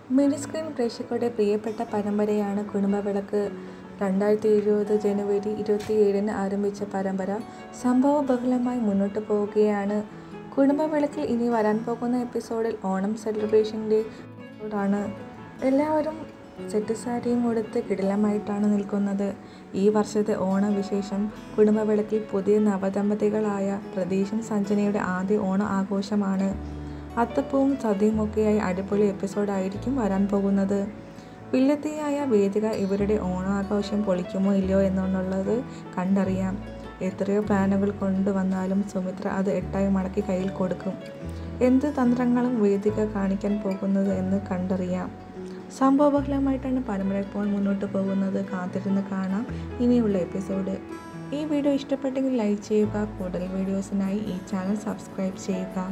mini screen പ്രേക്ഷകരുടെ പ്രിയപ്പെട്ട പരമ്പരയാണ് കുടുംബവിളക്ക് രണ്ടായിരത്തി ഇരുപത് ജനുവരി ഇരുപത്തിയേഴിന് ആരംഭിച്ച പരമ്പര സംഭവബഹുലമായി മുന്നോട്ട് പോവുകയാണ് കുടുംബവിളക്കിൽ ഇനി വരാൻ പോകുന്ന എപ്പിസോഡിൽ ഓണം സെലിബ്രേഷൻ്റെ ആണ് എല്ലാവരും സെറ്റ് സാരിയും ഉടുത്ത് കിടിലമായിട്ടാണ് നിൽക്കുന്നത് ഈ വർഷത്തെ ഓണവിശേഷം കുടുംബവിളക്കിൽ പുതിയ നവദമ്പതികളായ പ്രതീഷും സഞ്ജനയുടെ ആദ്യ ഓണ ആഘോഷമാണ് അത്തപ്പൂവും സദ്യയുമൊക്കെയായി അടിപൊളി എപ്പിസോഡായിരിക്കും വരാൻ പോകുന്നത് വില്ലത്തിയായ വേദിക ഇവരുടെ ഓണാഘോഷം പൊളിക്കുമോ ഇല്ലയോ എന്നുള്ളത് കണ്ടറിയാം എത്രയോ പ്ലാനുകൾ കൊണ്ടുവന്നാലും സുമിത്ര അത് എട്ടായി മടക്കി കയ്യിൽ കൊടുക്കും എന്ത് തന്ത്രങ്ങളും വേദിക കാണിക്കാൻ പോകുന്നത് എന്ന് കണ്ടറിയാം സംഭവബഹുലമായിട്ടാണ് പരമ്പര ഇപ്പോൾ മുന്നോട്ട് പോകുന്നത് കാത്തിരുന്ന് കാണാം ഇനിയുള്ള എപ്പിസോഡ് ഈ വീഡിയോ ഇഷ്ടപ്പെട്ടെങ്കിൽ ലൈക്ക് ചെയ്യുക കൂടുതൽ വീഡിയോസിനായി ഈ ചാനൽ സബ്സ്ക്രൈബ് ചെയ്യുക